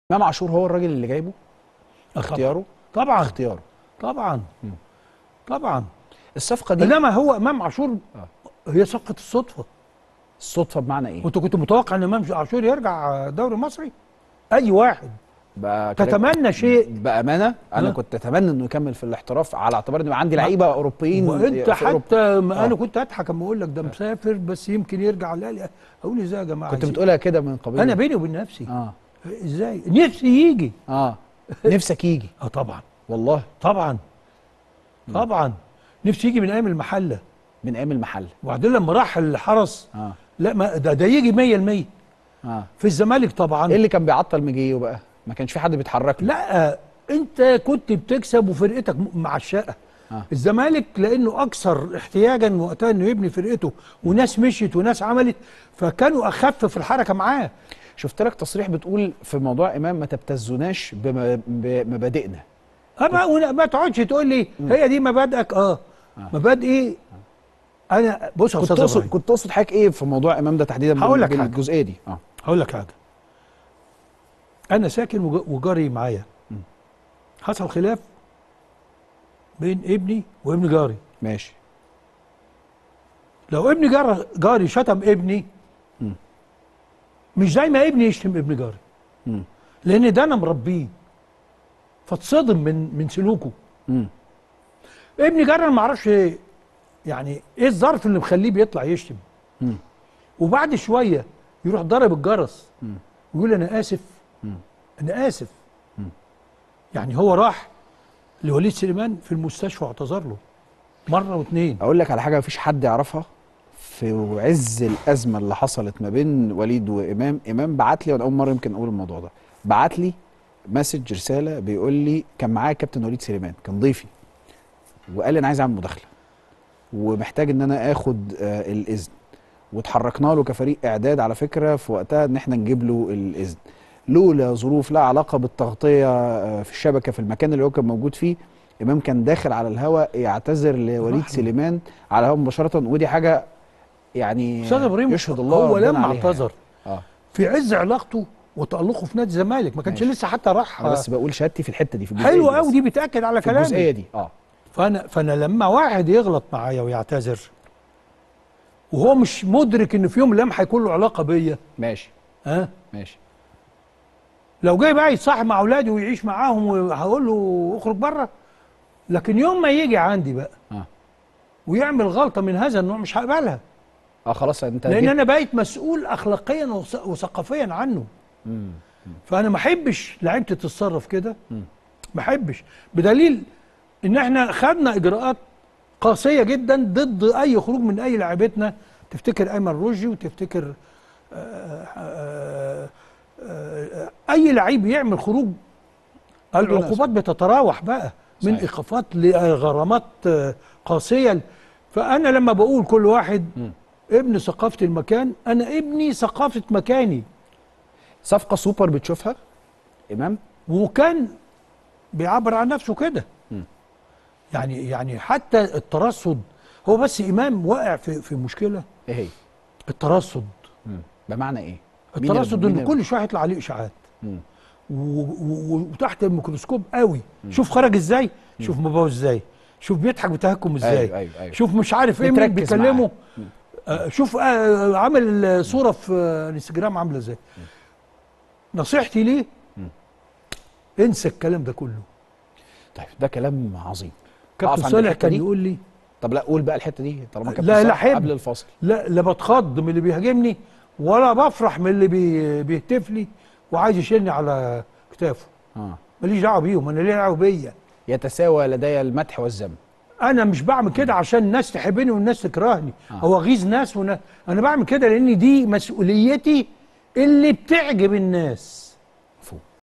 امام عاشور هو الراجل اللي جايبه اختياره طبعا اختياره طبعا طبعا الصفقه دي انما هو امام عاشور آه. هي صفقه الصدفه الصدفه بمعنى ايه وانت كنت متوقع ان امام عاشور يرجع دوري مصري اي واحد بقى كلام- تتمنى شيء بامانه انا ها؟ كنت اتمنى انه يكمل في الاحتراف على اعتبار ان يبقى عندي لعيبه اوروبيين وانت في أوروبا. حتى ما آه. انا كنت اضحك اما اقول لك ده مسافر بس يمكن يرجع على الاهلي اقول ازاي يا جماعه كنت عايزين؟ بتقولها كده من قبل انا بيني وبين نفسي اه ازاي نفسي يجي اه نفسك يجي اه طبعا والله طبعا طبعا نفسي يجي من ايام المحله من ايام المحل وبعدين لما راح الحرس اه لا ما ده, ده يجي 100% اه في الزمالك طبعا ايه اللي كان بيعطل مجيو بقى ما كانش في حد بيتحرك له لا انت كنت بتكسب وفرقتك م- معشقه آه. الزمالك لانه اكثر احتياجا وقتها انه يبني فرقته وناس مشيت وناس عملت فكانوا اخف في الحركه معاه شفت لك تصريح بتقول في موضوع امام ما تبتزوناش بم- بمبادئنا أما ولا- ما تقعدش تقول لي هي دي مبادئك اه مبادئي انا بص يا كنت استاذ تقصد ابراهيم كنت تقصد حضرتك ايه في موضوع امام ده تحديدا هقول لك بال- حاجة. بالجزئيه دي اه هقول لك حاجه انا ساكن وج- وجاري معايا حصل خلاف بين ابني وابن جاري ماشي لو ابن جار جاري شتم ابني مم. مش زي ما ابني يشتم ابن جاري مم. لان ده انا مربيه فاتصدم من من سلوكه مم. ابن جاري انا ما اعرفش إيه- يعني ايه الظرف اللي مخليه بيطلع يشتم مم. وبعد شويه يروح ضارب الجرس مم. ويقول انا اسف مم. انا اسف مم. يعني هو راح لوليد سليمان في المستشفى واعتذر له مره واثنين اقول لك على حاجه مفيش حد يعرفها في عز الازمه اللي حصلت ما بين وليد وامام امام بعت لي وانا اول مره يمكن اقول الموضوع ده بعت لي مسج رساله بيقول لي كان معايا كابتن وليد سليمان كان ضيفي وقال لي انا عايز اعمل مداخله ومحتاج ان انا اخد آه الاذن وتحركنا له كفريق اعداد على فكره في وقتها ان احنا نجيب له الاذن لولا ظروف لها علاقه بالتغطيه آه، في الشبكه في المكان اللي هو كان موجود فيه امام كان داخل على الهواء يعتذر لوليد رحمة. سليمان على الهواء مباشره ودي حاجه يعني استاذ ابراهيم يشهد الله هو ربنا لما عليها اعتذر اه في عز علاقته وتالقه في نادي الزمالك ما كانش ماشي. لسه حتى راح انا بس بقول شهادتي في الحته دي في الجزئيه حلو دي قوي بس. دي بتاكد على في الجزئيه كلامي دي اه فانا فانا لما واحد يغلط معايا ويعتذر وهو مش مدرك ان في يوم من الايام هيكون له علاقه بيا ماشي ها ماشي لو جاي بقى يتصاحب مع اولادي ويعيش معاهم وهقول له اخرج بره لكن يوم ما يجي عندي بقى اه ويعمل غلطه من هذا النوع مش هقبلها اه خلاص انت لان جيت- انا بقيت مسؤول اخلاقيا وث- وثقافيا عنه مم. فانا ما احبش لعيبتي تتصرف كده مم. ما احبش بدليل ان احنا خدنا اجراءات قاسيه جدا ضد اي خروج من اي لاعبتنا تفتكر ايمن رشدي وتفتكر آه، آه، آه، اي لعيب يعمل خروج العقوبات بتتراوح بقى من صحيح. ايقافات لغرامات آه، قاسيه فانا لما بقول كل واحد مم. ابن ثقافه المكان انا ابني ثقافه مكاني صفقه سوبر بتشوفها امام وكان بيعبر عن نفسه كده مم. يعني يعني حتى الترصد هو بس امام واقع في في مشكله ايه هي الترصد مم. بمعنى ايه مين اللي- الترصد مين ان اللي- كل شويه يطلع عليه اشاعات مم. و- و- وتحت الميكروسكوب قوي شوف خرج ازاي شوف مبوظ ازاي شوف بيضحك بتهكم ازاي ايوه ايوه ايوه شوف مش عارف ايه مين بتركز بيكلمه معاه. آه شوف آه عامل صوره في آه انستجرام عامله ازاي نصيحتي ليه مم. انسى الكلام ده كله طيب ده كلام عظيم كابتن أقف عند صالح الحتة كان دي؟ يقول لي طب لا قول بقى الحته دي طالما كابتن لا، لا، صالح حب. قبل الفاصل لا لا بتخض من اللي بيهاجمني ولا بفرح من اللي بي بيهتف لي وعايز يشيلني على كتافه اه ماليش دعوه بيهم انا ليه دعوه بيا يتساوى لدي المدح والذم انا مش بعمل كده عشان الناس تحبني والناس تكرهني آه. هو اغيظ ناس ونا... انا بعمل كده لان دي مسؤوليتي اللي بتعجب الناس